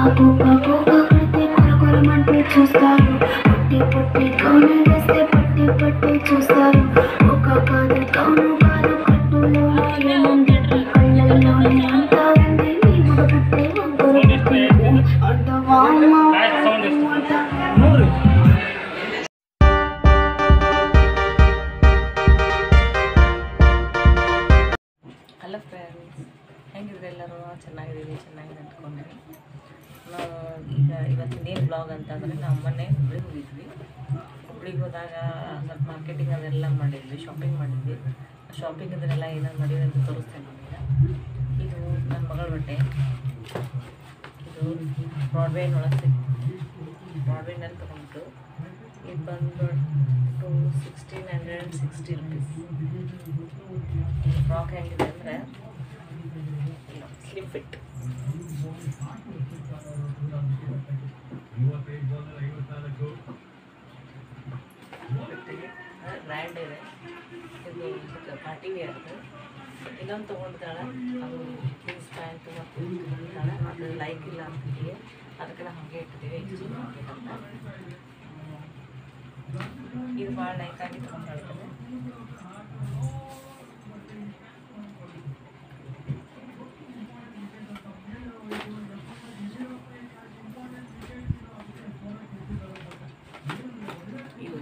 పూక పూక కడితే కొర కొరమంటూ చూస్తారు పొట్టి పొట్టి కౌను వేస్తే పట్టి పట్టి చూస్తారు ఒక కాదు కౌను కాదు కట్టులో ఏముంది ఈ కళ్ళల్లోనే అంతా ఉంది నీ మగ పుట్టే వంకర పుట్టే అంటవా అమ్మ ಹಲೋ ಫ್ರೆಂಡ್ಸ್ ಹೆಂಗಿದ್ರೆ ಎಲ್ಲರೂ ಚೆನ್ನಾಗಿದ್ದೀವಿ ಚೆನ್ನಾಗಿ ಅಂದ್ಕೊಂಡಿರಿ ನಾವು ಈಗ ಇವತ್ತಿನೇನು ಬ್ಲಾಗ್ ಅಂತಂದರೆ ನಾವು ಮೊನ್ನೆ ಹುಬ್ಳಿಗೆ ಹೋಗಿದ್ವಿ ಹುಬ್ಳಿಗೆ ಹೋದಾಗ ಸ್ವಲ್ಪ ಮಾರ್ಕೆಟಿಂಗ್ ಅದೆಲ್ಲ ಮಾಡಿದ್ವಿ ಶಾಪಿಂಗ್ ಮಾಡಿದ್ವಿ ಶಾಪಿಂಗ್ ಅದನ್ನೆಲ್ಲ ಏನೇನು ಮಾಡಿದ್ವಿ ಅಂತ ತೋರಿಸ್ತೇನೆ ನಿಮಗೆ ಇದು ನನ್ನ ಮಗಳ ಬಟ್ಟೆ ಇದು ಬ್ರಾಡ್ವೇನೊಳಗೆ ಸಿಕ್ ಬ್ರಾಡ್ವೇನಲ್ಲಿ ತೊಗೊಂಡು ಇದು ಬಂದ್ಬಿಟ್ಟು sixteen hundred and sixty rupees frock ಹೆಂಗಿದೆ ಅಂದರೆ ಸ್ಲಿಮ್ ಫಿಟ್ ಬ್ರ್ಯಾಂಡ್ ಇದೆ ಇದು ಇದಕ್ಕೆ ಪಾರ್ಟಿ ವೇರ್ದು ಇನ್ನೊಂದು ತೊಗೊಂಡಿದ್ದಾಳೆ ಅದು ಜೀನ್ಸ್ ಪ್ಯಾಂಟ್ ಮತ್ತು ತೊಗೊಂಡಿದ್ದಾಳೆ ಅದು ಲೈಕ್ ಇಲ್ಲ ಅಂತಿದ್ದೀವಿ ಅದಕ್ಕೆ ನಾವು ಹಾಗೆ ಇಟ್ಟಿದ್ದೀವಿ ಎಕ್ಸ್ಚೇಂಜ್ ಮಾಡಬೇಕಂತ ಇದು ಭಾಳ ಲೈಕ್ ಆಗಿ ತೊಗೊಂಡಿರ್ತದೆ ಇದು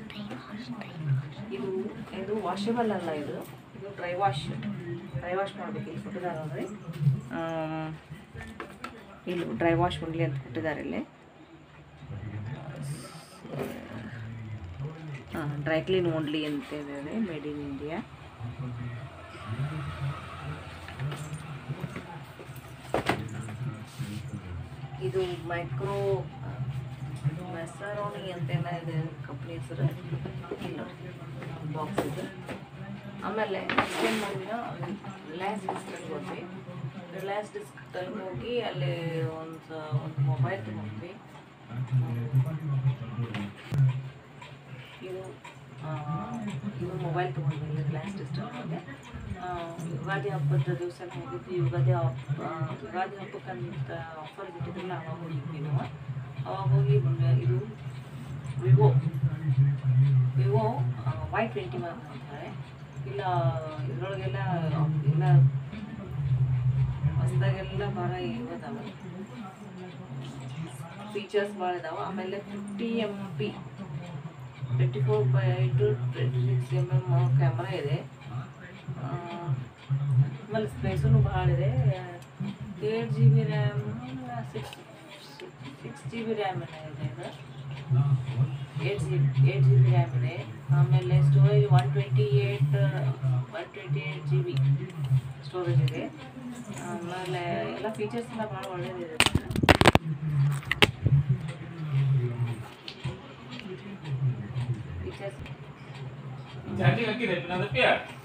ಇದು ಇದು ವಾಷೇಬಲ್ ಅಲ್ಲ ಇದು ಇದು ಡ್ರೈ ವಾಶ್ ಡ್ರೈ ವಾಶ್ ಮಾಡಬೇಕು ಇಲ್ಲಿ ಕೊಟ್ಟಿದ್ದಾರೆ ನೋಡ್ರಿ ಆಮ್, ಇಲ್ಲಿ ಡ್ರೈ ವಾಶ್ ಒನ್ಲಿ ಅಂತ ಕೊಟ್ಟಿದ್ದಾರೆ ಇಲ್ಲಿ ಹಾಂ ಡ್ರೈ ಕ್ಲೀನ್ ಓನ್ಲಿ ಅಂತ ಇದೆ ಮೇಡ್ ಇನ್ ಇಂಡಿಯಾ ಇದು ಮೈಕ್ರೋ ಮೆಸರೋನಿ ಅಂತೆಲ್ಲ ಇದೆ ಕಂಪ್ನಿ ಹೆಸರು ಇಲ್ಲ ಬಾಕ್ಸ್ ಇದೆ ಆಮೇಲೆ ಏನು ಮಾಡಿದ್ವಿ ರಿಲಯನ್ಸ್ ಡಿಸ್ಕಲ್ಲಿ ಹೋದ್ವಿ ರಿಲಯನ್ಸ್ ಡಿಸ್ಕಲ್ಲಿ ಹೋಗಿ ಅಲ್ಲಿ ಒಂದು ಒಂದು ಮೊಬೈಲ್ ತೊಗೊಂಡ್ವಿ ಇದು ಆ, ಇದು ಮೊಬೈಲ್ ತೊಗೊಂಡ್ವಿ ರಿಲಯನ್ಸ್ ಡಿಸ್ಕಲ್ಲಿ ಯುಗಾದಿ ಹಬ್ಬದ ದಿವಸ ಹೋಗಿದ್ವಿ ಯುಗಾದಿ ಹಬ್ಬ ಯುಗಾದಿ ಹಬ್ಬಕ್ಕಂತ ಆಫರ್ ಬಿಟ್ಟಿದ್ರಲ್ಲ ಅವಾಗ ಹೋಗಿದ್ವಿ ನಾವು ಅವಾಗ ಹೋಗಿ ಇದು Vivo Vivo Y twenty one ಅಂತಾರೆ ಇಲ್ಲ ಇದರೊಳಗೆಲ್ಲ ಎಲ್ಲ ಹೊಸದಾಗೆಲ್ಲ ಭಾಳ ಇದಾವೆ ಫೀಚರ್ಸ್ ಭಾಳ ಇದಾವೆ ಆಮೇಲೆ fifty M P twenty four by two twenty six M M camera ಇದೆ ಆ, ಆಮೇಲೆ ಸ್ಪೇಸೂ ಭಾಳ ಇದೆ eight G B RAM six six G B RAM ಇದೆ ಇದು eight G eight G B RAM ಇದೆ ಆಮೇಲೆ storage one twenty eight one twenty eight G B storage ಇದೆ ಆಮೇಲೆ ಎಲ್ಲ ಫೀಚರ್ಸ್ ಎಲ್ಲ ಭಾಳ ಒಳ್ಳೆಯದಿದೆ ಫೀಚರ್ಸ್ ಚಾರ್ಜಿಂಗ್ ಹಾಕಿದೆ ಅದಕ್ಕೆ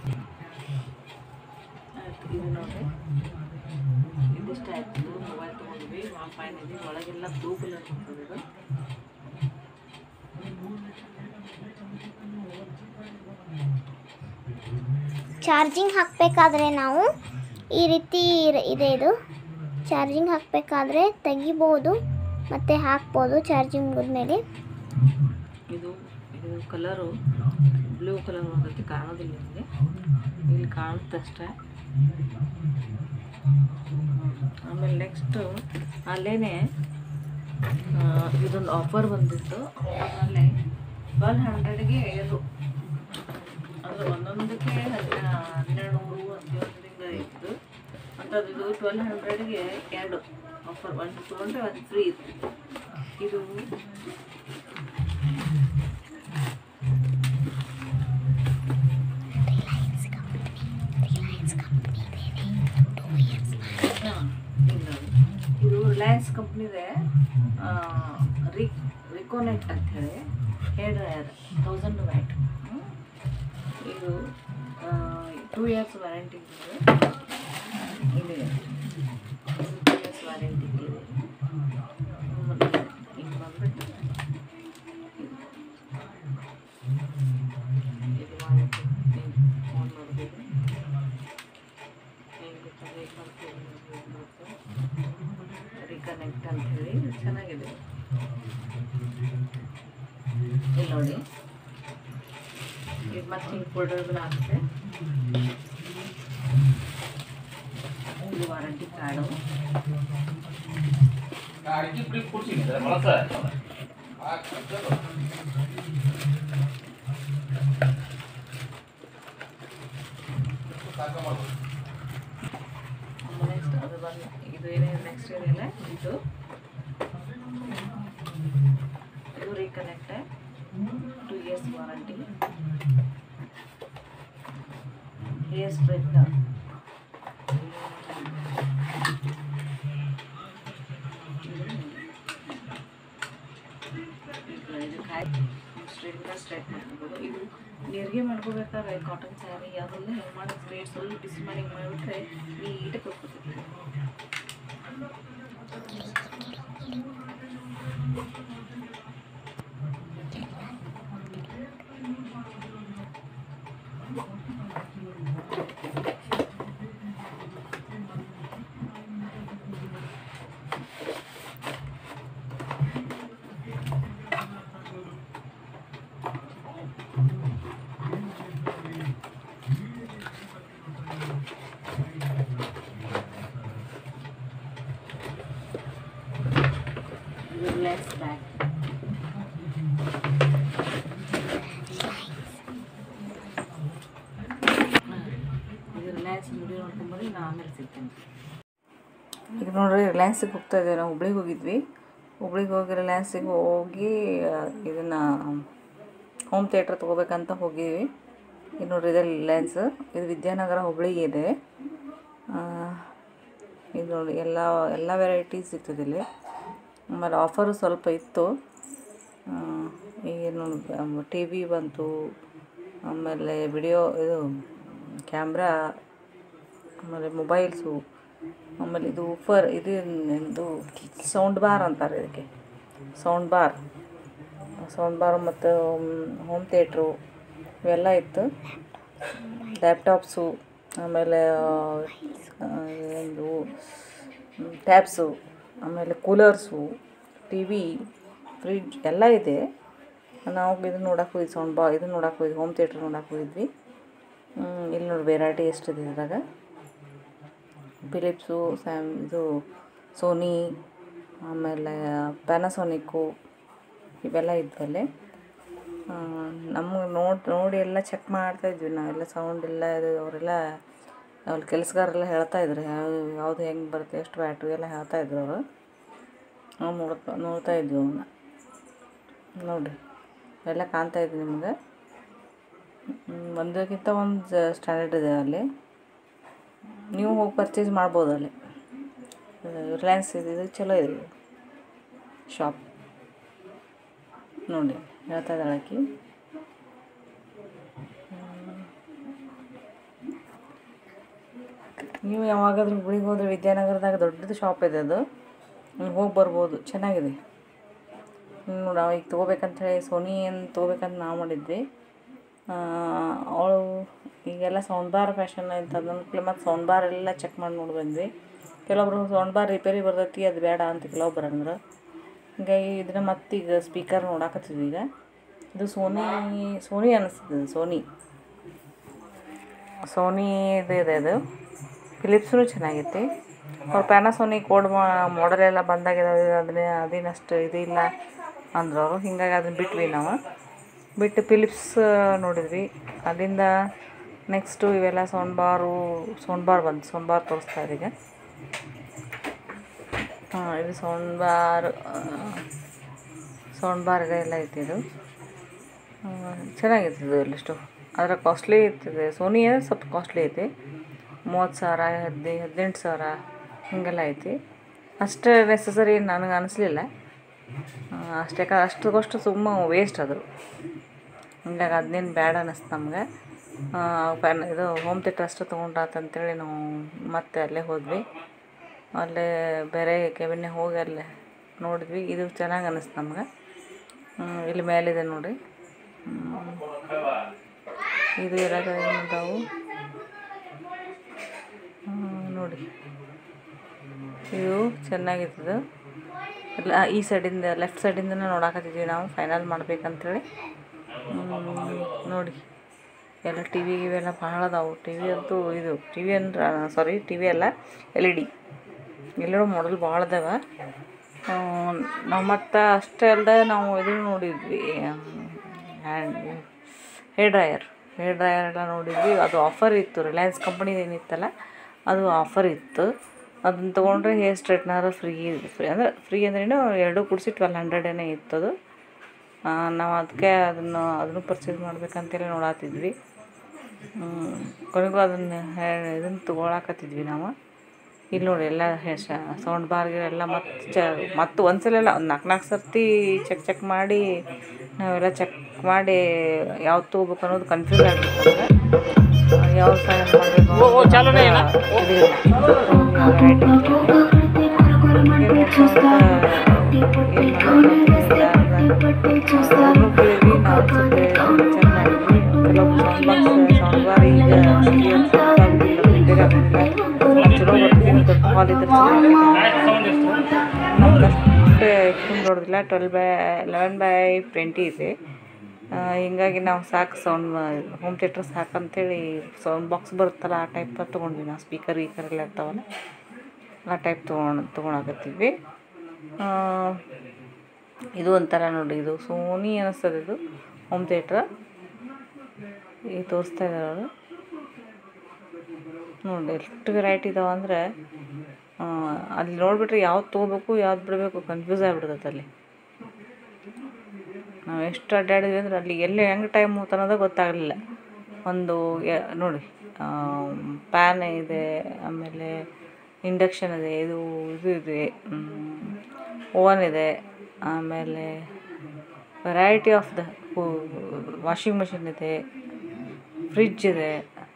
ಆಯ್ತು ಇದು ನೋಡಿರಿ ಇದಿಷ್ಟ ಆಯ್ತು ಮೊಬೈಲ್ ತೊಗೊಂಡ್ವಿ ಭಾಳ ಫೈನ್ ಇದೆ ಒಳಗೆಲ್ಲ ಬ್ಲೂ ಕಲರ್ ಬರ್ತದೆ ಇದು ಚಾರ್ಜಿಂಗ್ ಹಾಕಬೇಕಾದ್ರೆ ನಾವು ಈ ರೀತಿ ಇರ್- ಇದೆ ಇದು ಚಾರ್ಜಿಂಗ್ ಹಾಕಬೇಕಾದ್ರೆ ತೆಗಿಬೋದು ಮತ್ತು ಹಾಕ್ಬೋದು ಚಾರ್ಜಿಂಗ್ ಮುಗಿದ್ಮೇಲೆ ಇದು ಇದು ಕಲರು ಬ್ಲೂ ಕಲರ್ ಬರ್ತೈತಿ ಕಾಣೋದಿಲ್ಲ ನಿಮಗೆ ಇಲ್ಲಿ ಕಾಣುತ್ತೆ ಅಷ್ಟೇ ಆಮೇಲೆ ನೆಕ್ಸ್ಟು ಅಲ್ಲೇ ಇದೊಂದು ಆಫರ್ ಬಂದಿತ್ತು ಆಮೇಲೆ ಟ್ವೆಲ್ ಹಂಡ್ರೆಡ್ಗೆ ಇದು ಅಂದರೆ ಒಂದೊಂದಕ್ಕೆ ಹದಿನ ಹನ್ನೆರಡು ನೂರು ಹದಿನೇಳರಿಂದ ಇತ್ತು ಅಂಥದ್ದು ಇದು ಟ್ವೆಲ್ ಹಂಡ್ರೆಡ್ಗೆ ಎರಡು ಆಫರ್ ಒಂದು ತೊಗೊಂಡ್ರೆ ಒಂದು ಫ್ರೀ ಇತ್ತು ಇದು ಹಾ, ಇಲ್ಲ. ಇದು ರಿಲಯನ್ಸ್ ಕಂಪ್ನಿದೆ ರಿಕ್ ರಿಕೋನೆಟ್ ಅಂತ ಹೇಳಿ ಹೇರ್ ಡ್ರೈಯರ್ ತೌಸಂಡ್ ವ್ಯಾಟ್ ಇದು ಟೂ ಇಯರ್ಸ್ ವ್ಯಾರಂಟಿ ಇದೆ ಇದೆ ಟೂ ಇಯರ್ಸ್ ವ್ಯಾರಂಟಿ ಇದೆ ಮತ್ತೆ ಇದು ಬಂದ್ಬಿಟ್ಟು ಇದು ಮಾಡಿಟ್ಟು ಫೋನ್ ನೋಡ್ಬೇಕು ಹೆಂಗೆ ರಿಕನೆಕ್ಟ್ ಕನೆಕ್ಟ್ ಅಂತ ಹೇಳಿ ಚೆನ್ನಾಗಿದೆ ಇಲ್ಲಿ ನೋಡಿ ಇದು ಮತ್ತೆ ಹಿಂಗೆ ಫೋಲ್ಡರ್ಗಳು ಆಗುತ್ತೆ ಇದು ವಾರಂಟಿ ಕಾರ್ಡು ಗಾಡಿಗೆ ಬ್ರೇಕ್ ಕೊಡ್ತೀನಿ ಬಳಸ ನೆಕ್ಸ್ಟ್ ಅದು ಬಂದು ಇದು ಏನೇನು ನೆಕ್ಸ್ಟ್ ಏನಿಲ್ಲ ಇದು ಇದು Reconnect two years warranty hair straightener ಇದು ಕಾಯಿ ಸ್ಟ್ರೈಟ್ನ ಸ್ಟ್ರೈಟ್ ಮಾಡ್ಕೋಬೋದು ಇದು ನೀರಿಗೆ ಮಾಡ್ಕೋಬೇಕಾದ್ರೆ ಕಾಟನ್ ಸ್ಯಾರಿ ಅದೆಲ್ಲ ಹೆಂಗೆ ಮಾಡಿ ಸ್ಟ್ರೈಟ್ ಸ್ವಲ್ಪ ಬಿಸಿ ಮಾಡಿ ಹಿಂಗೆ ಮಾಡಿಬಿಟ್ರೆ ನೀಟಾಗಿ ಕೊಟ್ಕೊತೀವಿ ಇದು ರಿಲ್ಯಾಕ್ಸ್ ಬ್ಯಾಗ್ ಇದು ರಿಲ್ಯಾಕ್ಸ್ ವಿಡಿಯೋ ನೋಡ್ಕೊಂಬರಿ ನಾನು ಆಮೇಲೆ ಸಿಗ್ತೇನೆ ಈಗ ನೋಡ್ರಿ ರಿಲ್ಯಾಕ್ಸಿಗೆ ಹೋಗ್ತಾ ಇದ್ದೇವೆ ನಾವು ಹುಬ್ಳಿಗೆ ಹೋಗಿದ್ವಿ ಹುಬ್ಳಿಗೆ ಹೋಗಿ ರಿಲ್ಯಾಕ್ಸಿಗೆ ಹೋಗಿ ಇದನ್ನು ಹೋಮ್ ಥಿಯೇಟ್ರ್ ತೊಗೋಬೇಕಂತ ಹೋಗಿದ್ವಿ ಇದು ನೋಡ್ರಿ ಇದೆ ರಿಲಯನ್ಸ್ ಇದು ವಿದ್ಯಾನಗರ ಹುಬ್ಳಿಗೆ ಇದೆ ಆ, ಇದು ನೋಡಿ ಎಲ್ಲ ಎಲ್ಲ ವೆರೈಟೀಸ್ ಸಿಗ್ತದೆ ಇಲ್ಲಿ ಆಮೇಲೆ ಆಫರು ಸ್ವಲ್ಪ ಇತ್ತು ಆ, ಏನು ಟಿ ವಿ ಬಂತು ಆಮೇಲೆ ವಿಡಿಯೋ ಇದು ಕ್ಯಾಮ್ರಾ ಆಮೇಲೆ ಮೊಬೈಲ್ಸು ಆಮೇಲೆ ಇದು ಉಫರ್ ಇದು ಇದು ಸೌಂಡ್ ಬಾರ್ ಅಂತಾರೆ ಇದಕ್ಕೆ ಸೌಂಡ್ ಬಾರ್ ಸೌಂಡ್ ಬಾರ್ ಮತ್ತು ಹೋಮ್ ಥಿಯೇಟ್ರು ಇವೆಲ್ಲ ಇತ್ತು ಲ್ಯಾಪ್ಟಾಪ್ಸು ಆಮೇಲೆ ಆ, ಒಂದು ಟ್ಯಾಬ್ಸು ಆಮೇಲೆ ಕೂಲರ್ಸು ಟಿ ವಿ ಫ್ರಿಡ್ಜ್ ಎಲ್ಲ ಇದೆ ನಾವು ಇದು ನೋಡಕ್ಕೆ ಹೋಗಿದ್ವಿ ಸೌಂಡ್ ಬಾ ಇದು ನೋಡಕ್ಕೆ ಹೋಗಿದ್ವಿ ಹೋಮ್ ಥಿಯೇಟ್ರ್ ನೋಡಕ್ಕೆ ಹೋಗಿದ್ವಿ ಹ್ಮ್, ಇಲ್ಲಿ ನೋಡಿ ವೆರೈಟಿ ಎಷ್ಟಿದೆ ಇದ್ರಾಗ ಫಿಲಿಪ್ಸು ಸ್ಯಾಮ್ ಇದು ಸೋನಿ ಆಮೇಲೆ ಪ್ಯಾನಸೋನಿಕ್ಕು ಇವೆಲ್ಲ ಇದ್ವಲ್ಲಿ ನಮ್ಗೆ ನೋಡಿ ನೋಡಿ ಎಲ್ಲ ಚೆಕ್ ಮಾಡ್ತಾ ಇದ್ವಿ ನಾವೆಲ್ಲ ಸೌಂಡ್ ಇಲ್ಲ ಇದು ಅವರೆಲ್ಲ ಅವ್ರ ಕೆಲಸಗಾರೆಲ್ಲ ಹೇಳ್ತಾ ಇದ್ರು ಯಾವ ಯಾವುದು ಹೆಂಗೆ ಬರುತ್ತೆ ಎಷ್ಟು ವ್ಯಾಟು ಎಲ್ಲ ಹೇಳ್ತಾ ಇದ್ರು ಅವರು ನಾವು ನೋಡ್ತಾ ನೋಡ್ತಾ ಇದ್ವಿ ಅವನ್ನ ನೋಡಿರಿ ಎಲ್ಲ ಕಾಣ್ತಾ ಇದ್ವಿ ನಿಮ್ಗೆ ಹ್ಮ್, ಒಂದಕ್ಕಿಂತ ಒಂದು ಸ್ಟ್ಯಾಂಡರ್ಡ್ ಇದೆ ಅಲ್ಲಿ ನೀವು ಹೋಗಿ ಪರ್ಚೇಸ್ ಮಾಡ್ಬೋದು ಅಲ್ಲಿ ರಿಲಯನ್ಸ್ ಇದೆ ಇದು ಚಲೋ ಇದೆ ಶಾಪ್ ನೋಡಿ ಹೇಳ್ತಾ ಇದ್ದಾಳೆ ಆಕಿ ನೀವು ಯಾವಾಗಾದ್ರೂ ಹುಬ್ಳಿಗೆ ಹೋದ್ರೆ ವಿದ್ಯಾನಗರದಾಗ ದೊಡ್ಡದು ಶಾಪ್ ಇದೆ ಅದು ನೀವು ಹೋಗಿ ಬರ್ಬೋದು ಚೆನ್ನಾಗಿದೆ ನೋಡಿ ನಾವು ಈಗ ತೊಗೋಬೇಕಂತ ಹೇಳಿ ಸೋನಿ ಏನು ತೊಗೋಬೇಕಂತ ನಾವು ಮಾಡಿದ್ವಿ ಅವಳು ಈಗೆಲ್ಲ ಸೌಂಡ್ ಬಾರ್ ಫ್ಯಾಷನ್ ಅಂತ ಅದನ್ನ ಮತ್ತು ಸೌಂಡ್ ಬಾರ್ ಎಲ್ಲ ಚೆಕ್ ಮಾಡಿ ನೋಡಿ ಬಂದ್ವಿ ಕೆಲವೊಬ್ರು ಸೌಂಡ್ ಬಾರ್ ರಿಪೇರಿ ಬರ್ತೈತಿ ಅದು ಬೇಡ ಅಂತ ಕೆಲವೊಬ್ರು ಅಂದ್ರು ಹಿಂಗಾಗಿ ಇದನ್ನ ಮತ್ತೀಗ ಸ್ಪೀಕರ್ ನೋಡಾಕತ್ತಿದ್ವಿ ಈಗ ಇದು ಸೋನಿ ಸೋನಿ ಅನ್ನಿಸ್ತದೆ ಸೋನಿ ಸೋನಿ ಇದು ಇದೆ ಅದು ಫಿಲಿಪ್ಸ್ನು ಚೆನ್ನಾಗೈತಿ ಅವ್ರು ಪ್ಯಾನಾಸೋನಿಕ್ ಕೋಡ್ ಮಾಡೆಲ್ ಎಲ್ಲ ಬಂದಾಗಿದಾವೆ ಅದನ್ನೇ ಅದೇನಷ್ಟು ಇದು ಇಲ್ಲ ಅಂದ್ರು ಅವರು ಹಿಂಗಾಗಿ ಅದನ್ನ ಬಿಟ್ವಿ ನಾವು ಬಿಟ್ಟು ಫಿಲಿಪ್ಸ್ ನೋಡಿದ್ವಿ ಅಲ್ಲಿಂದ ನೆಕ್ಸ್ಟು ಇವೆಲ್ಲ ಸೌಂಡ್ ಬಾರು ಸೌಂಡ್ ಬಾರ್ ಬಂತು ಸೌಂಡ್ ಬಾರ್ ತೋರಿಸ್ತಾ ಇದೆ ಈಗ ಹಾಂ ಇದು ಸೌಂಡ್ ಬಾರ್ ಸೌಂಡ್ ಬಾರ್ ಎಲ್ಲ ಐತಿ ಇದು ಆ, ಚೆನ್ನಾಗಿರ್ತದೆ ಇಲ್ಲಿಷ್ಟು ಆದರೆ ಕಾಸ್ಟ್ಲಿ ಇರ್ತದೆ ಸೋನಿ ಅಂದರೆ ಸ್ವಲ್ಪ ಕಾಸ್ಟ್ಲಿ ಐತಿ ಮೂವತ್ತು ಸಾವಿರ ಹದಿನೈದು ಹದಿನೆಂಟು ಸಾವಿರ ಹೀಗೆಲ್ಲ ಐತಿ ಅಷ್ಟು ನೆಸಸರಿ ನನಗೆ ಅನಿಸ್ಲಿಲ್ಲ ಅಷ್ಟೇ ಅಷ್ಟಕ್ಕಷ್ಟು ಸುಮ್ಮ ವೇಸ್ಟ್ ಅದು ಹಿಂಗಾಗಿ ಅದನ್ನೇನು ಬೇಡ ಅನ್ನಿಸ್ತು ನಮ್ಗೆ ಫ್ಯಾನ್ ಇದು ಹೋಮ್ ಥಿಯೇಟರ್ ಅಷ್ಟು ತೊಗೊಂಡ್ರಾತಂತೇಳಿ ನಾವು ಮತ್ತೆ ಅಲ್ಲೇ ಹೋದ್ವಿ ಅಲ್ಲೇ ಬೇರೆ ಕೆಬಿನ್ನೇ ಹೋಗಿ ಅಲ್ಲೇ ನೋಡಿದ್ವಿ ಇದು ಚೆನ್ನಾಗಿ ಅನ್ನಿಸ್ತು ನಮ್ಗೆ ಹ್ಮ್, ಇಲ್ಲಿ ಮೇಲಿದೆ ನೋಡಿ ಹ್ಮ್. ಇದು ಎಲ್ಲ ಏನಿದಾವು ಹ್ಮ್, ನೋಡಿ ಇದು ಚೆನ್ನಾಗಿರ್ತದೆ ಎಲ್ಲ ಈ ಸೈಡಿಂದ ಲೆಫ್ಟ್ ಸೈಡಿಂದನೇ ನೋಡಾಕತ್ತಿದ್ವಿ ನಾವು ಫೈನಲ್ ಮಾಡ್ಬೇಕಂತೇಳಿ ಹ್ಮ್, ನೋಡಿ ಎಲ್ಲ ಟಿ ವಿ ಇವೆಲ್ಲ ಭಾಳ ಅದಾವು ಟಿ ವಿ ಅಂತೂ ಇದು ಟಿ ವಿ ಅಂದ್ರೆ ಸಾರಿ ಟಿ ವಿ ಅಲ್ಲ ಎಲ್ ಇ ಡಿ ಎಲ್ಲರೂ ಮಾಡಲ್ ಭಾಳ ಅದಾವ ನಾವು ಮತ್ತು ಅಷ್ಟೇ ಅಲ್ಲದೆ ನಾವು ಇದು ನೋಡಿದ್ವಿ hand hair dryer hair dryer ಎಲ್ಲ ನೋಡಿದ್ವಿ ಅದು ಆಫರ್ ಇತ್ತು ರಿಲಯನ್ಸ್ ಕಂಪ್ನಿದು ಏನಿತ್ತಲ್ಲ ಅದು ಆಫರ್ ಇತ್ತು ಅದನ್ನ ತೊಗೊಂಡ್ರೆ ಹೇರ್ ಸ್ಟ್ರೈಟ್ನರ್ ಫ್ರೀ ಫ್ರೀ ಅಂದರೆ ಫ್ರೀ ಅಂದ್ರೇನು ಎರಡು ಕೂಡಿಸಿ ಟ್ವೆಲ್ ಹಂಡ್ರೆಡೇನೇ ಇತ್ತು ಅದು ಆ, ನಾವು ಅದಕ್ಕೆ ಅದನ್ನು ಅದನ್ನು ಪರ್ಚೇಸ್ ಮಾಡ್ಬೇಕಂತೇಳಿ ನೋಡಾತಿದ್ವಿ ಹ್ಮ್, ಕೊನೆಗೂ ಅದನ್ನು ಇದನ್ನು ತೊಗೊಳಕತ್ತಿದ್ವಿ ನಾವು ಇಲ್ಲಿ ನೋಡಿ ಎಲ್ಲ ಸೌಂಡ್ ಬಾರ್ಗೆ ಎಲ್ಲ ಮತ್ತೆ ಚ ಮತ್ತು ಒಂದ್ಸಲ ಎಲ್ಲ ಒಂದು ನಾಲ್ಕು ನಾಲ್ಕು ಸರ್ತಿ ಚೆಕ್ ಚೆಕ್ ಮಾಡಿ ನಾವೆಲ್ಲ ಚೆಕ್ ಮಾಡಿ ಯಾವ್ದು ತೊಗೋಬೇಕು ಅನ್ನೋದು ಕನ್ಫ್ಯೂಸ್ ಆಗ್ಬಿಡ್ತದೆ ಯಾವ ಫೈನಲ್ ಮಾಡಬೇಕು ఒక్కొక్కటి కొరకొరమంటూ చూస్తారు పట్టి పట్టి కౌను వేస్తే పట్టి పట్టి చూస్తారు ఒక్కొక్కటి కౌను కాదు కట్టులో ನಮ್ಗಷ್ಟು ಎಕ್ಸ್ಟೆಂಡ್ ನೋಡೋದಿಲ್ಲ twelve by eleven by twenty ಇದೆ ಆ, ಹಿಂಗಾಗಿ ನಾವು ಸಾಕು ಸೌಂಡ್ ಹೋಮ್ ಥಿಯೇಟ್ರ್ ಸಾಕಂತೇಳಿ ಸೌಂಡ್ ಬಾಕ್ಸ್ ಬರುತ್ತಲ್ಲ ಆ ಟೈಪ್ ತೊಗೊಂಡ್ವಿ ನಾವು ಸ್ಪೀಕರ್ ಗೀಕರ್ ಎಲ್ಲ ಇರ್ತಾವಲ್ಲ ಆ ಟೈಪ್ ತೊಗೊಂಡು ತೊಗೊಳಕತ್ತೀವಿ ಆ, ಇದು ಒಂಥರ ನೋಡಿ ಇದು ಸೋನಿ ಅನ್ನಿಸ್ತದೆ ಇದು ಹೋಮ್ ಥಿಯೇಟ್ರ್ ಈಗ ತೋರಿಸ್ತಾ ಇದ್ದಾರೆ ಅವರು ನೋಡಿ ಎಷ್ಟು ವೆರೈಟಿ ಇದಾವೆ ಅಂದರೆ ಅಲ್ಲಿ ನೋಡಿಬಿಟ್ರೆ ಯಾವ್ದು ತೊಗೋಬೇಕು ಯಾವ್ದು ಬಿಡಬೇಕು ಕನ್ಫ್ಯೂಸ್ ಆಗಿಬಿಡ್ತೈತೆ ಅಲ್ಲಿ ನಾವು ಎಷ್ಟು ಅಡ್ಡಾಡಿದ್ವಿ ಅಂದ್ರೆ ಅಲ್ಲಿ ಎಲ್ಲಿ ಹೆಂಗೆ ಟೈಮ್ ಹೋಗ್ತು ಅನ್ನೋದೇ ಗೊತ್ತಾಗಲಿಲ್ಲ ಒಂದು ಯ- ನೋಡಿ ಪ್ಯಾನ್ ಇದೆ ಆಮೇಲೆ ಇಂಡಕ್ಷನ್ ಇದೆ ಇದು ಇದು ಇದೆ ಓವನ್ ಇದೆ ಆಮೇಲೆ variety of the washing machine ಇದೆ ಫ್ರಿಜ್ ಇದೆ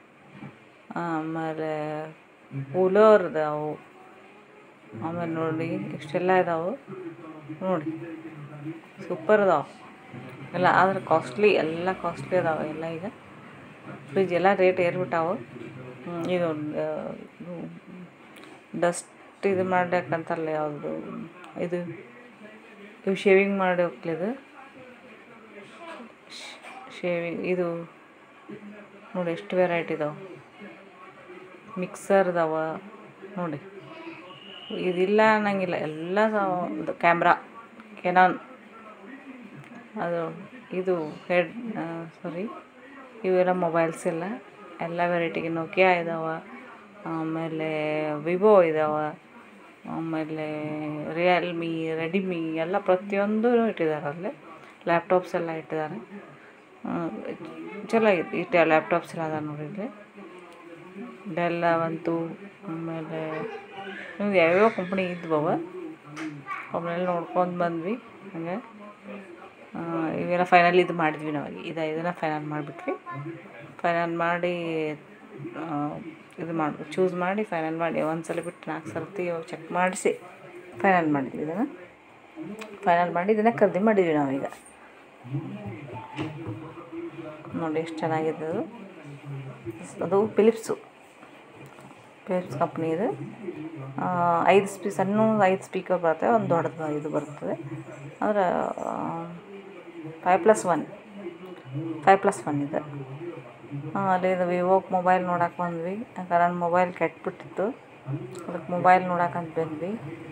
ಆಮೇಲೆ ಕೂಲರ್ ಇದಾವು ಆಮೇಲೆ ನೋಡಿ ಇಷ್ಟೆಲ್ಲ ಇದಾವೆ ನೋಡಿ ಸೂಪರ್ ಅದಾವೆ ಎಲ್ಲ ಆದ್ರೆ ಕಾಸ್ಟ್ಲಿ ಎಲ್ಲ ಕಾಸ್ಟ್ಲಿ ಅದಾವೆ ಎಲ್ಲ ಈಗ ಫ್ರಿಜ್ ಎಲ್ಲ ರೇಟ್ ಏರ್ಬಿಟ್ಟಾವು ಹ್ಮ್, ಇದು ಡಸ್ಟ್ ಇದು ಮಾಡ್ಬೇಕಂತಲ್ಲ ಯಾವುದು ಇದು ಇವು ಶೇವಿಂಗ್ ಮಾಡಿ ಹೋಗ್ಲಿದು ಶೇವಿಂಗ್ ಇದು ನೋಡಿ ಎಷ್ಟು ವೆರೈಟಿ ಇದಾವೆ ಮಿಕ್ಸರ್ ಇದಾವ ನೋಡಿ ಇದಿಲ್ಲ ಅನ್ನಂಗಿಲ್ಲ ಎಲ್ಲ ಕ್ಯಾಮ್ರಾ ಕೆನಾನ್ ಅದು ಇದು ಹೆಡ್ ಸಾರಿ ಇವೆಲ್ಲ ಮೊಬೈಲ್ಸ್ ಎಲ್ಲ ಎಲ್ಲ ವೆರೈಟಿಗೆ ನೋಕಿಯಾ ಇದಾವೆ ಆಮೇಲೆ ವಿವೋ ಇದಾವೆ ಆಮೇಲೆ ರಿಯಲ್ಮಿ ರೆಡ್ಮಿ ಎಲ್ಲ ಪ್ರತಿಯೊಂದು ಇಟ್ಟಿದ್ದಾರೆ ಅಲ್ಲಿ ಲ್ಯಾಪ್ಟಾಪ್ಸ್ ಎಲ್ಲ ಇಟ್ಟಿದ್ದಾರೆ ಆ, ಚಲೋ ಐತಿ ಇಟ್ಟು ಲ್ಯಾಪ್ಟಾಪ್ಸ್ ಎಲ್ಲ ಅದ ನೋಡಿ ಇಲ್ಲಿ ಡೆಲ್ಲ ಬಂತು ಆಮೇಲೆ ನಿಮ್ಗೆ ಯಾವ್ಯಾವ ಕಂಪ್ನಿ ಇದ್ವವ ಅವನ್ನೆಲ್ಲ ನೋಡ್ಕೊಂಡು ಬಂದ್ವಿ ಹಂಗೆ ಆ, ಇವೆಲ್ಲ ಫೈನಲ್ ಇದು ಮಾಡಿದ್ವಿ ನಾವು ಇದು ಇದನ್ನು ಫೈನಲ್ ಮಾಡಿಬಿಟ್ವಿ ಫೈನಲ್ ಮಾಡಿ ಆ, ಇದು ಮಾಡ್ಬೇಕು ಚೂಸ್ ಮಾಡಿ ಫೈನಲ್ ಮಾಡಿ ಒಂದು ಸಲ ಬಿಟ್ಟು ನಾಲ್ಕು ಸರ್ತಿ ಚೆಕ್ ಮಾಡಿಸಿ ಫೈನಲ್ ಮಾಡಿದ್ವಿ ಇದನ್ನು ಫೈನಲ್ ಮಾಡಿ ಇದನ್ನು ಖರೀದಿ ಮಾಡಿದ್ವಿ ನಾವೀಗ ನೋಡಿ ಎಷ್ಟು ಚೆನ್ನಾಗಿದೆ ಅದು ಅದು ಫಿಲಿಪ್ಸು ಫಿಲಿಪ್ಸ್ ಕಂಪ್ನಿ ಇದು ಆ, ಐದು ಸ್ಪೀ ಸಣ್ಣ ಐದು ಸ್ಪೀಕರ್ ಬರ್ತವೆ ಒಂದು ದೊಡ್ಡದು ಇದು ಬರ್ತದೆ ಅಂದ್ರೆ five plus one five plus one ಇದೆ ಆ, ಅಲ್ಲಿ ಇದು ವಿವೋ ಮೊಬೈಲ್ ನೋಡಕ್ಕೆ ಬಂದ್ವಿ ಯಾಕಂದ್ರೆ ನನ್ನ ಮೊಬೈಲ್ ಕೆಟ್ಬಿಟ್ಟಿತ್ತು ಅದಕ್ಕೆ ಮೊಬೈಲ್ ನೋಡಕ್ಕಂತ ಬಂದ್ವಿ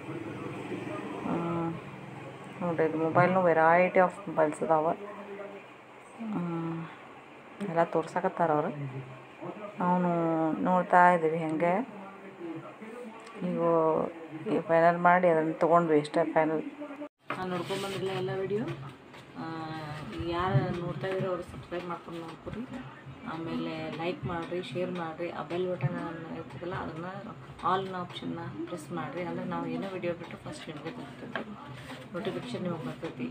ಹ್ಮ್. ನೋಡ್ರಿ ಇದು ಮೊಬೈಲ್ನು ವೆರೈಟಿ ಆಫ್ ಮೊಬೈಲ್ಸ್ ಅದಾವೆ ಹ್ಮ್. ಎಲ್ಲ ತೋರ್ಸಕತ್ತಾರ ಅವರು ನಾವು ನೋಡ್ತಾ ಇದ್ದೀವಿ ಹೆಂಗೆ ಈಗ ಈ ಫೈನಲ್ ಮಾಡಿ ಅದನ್ನು ತೊಗೊಂಡ್ವಿ ಇಷ್ಟೇ ಫೈನಲ್ ನಾನು ನೋಡ್ಕೊಂಬಂದಿಲ್ಲ ಎಲ್ಲ ವಿಡಿಯೋ ಯಾರು ನೋಡ್ತಾ ಇದ್ದೀರೋ ಅವರು ಸಬ್ಸ್ಕ್ರೈಬ್ ಮಾಡ್ಕೊಂಡು ನೋಡ್ಕೊರಿ ಆಮೇಲೆ ಲೈಕ್ ಮಾಡಿರಿ ಶೇರ್ ಮಾಡಿರಿ ಆ ಬೆಲ್ ಬಟನ್ ಇರ್ತದಲ್ಲ ಅದನ್ನು ಆಲ್ನ ಆಪ್ಷನ್ನ ಪ್ರೆಸ್ ಮಾಡಿರಿ ಅಂದರೆ ನಾವು ಏನೋ ವಿಡಿಯೋ ಬಿಟ್ಟು ಫಸ್ಟ್ ನಿಮಗೆ ಬರ್ತೈತಿ ನೋಟಿಫಿಕೇಶನ್ ನಿಮಗೆ ಬರ್ತೈತಿ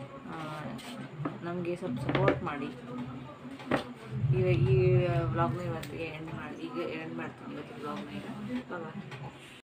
ನಮಗೆ ಸ್ವಲ್ಪ ಸಪೋರ್ಟ್ ಮಾಡಿ ಈಗ ಈ ವ್ಲಾಗ್ನ ಇವತ್ತಿಗೆ ಎಂಡ್ ಮಾಡಿ ಈಗ ಎಂಡ್ ಮಾಡ್ತೀನಿ ಇವತ್ತು ವ್ಲಾಗ್ನ ಈಗ ಬಾಯ್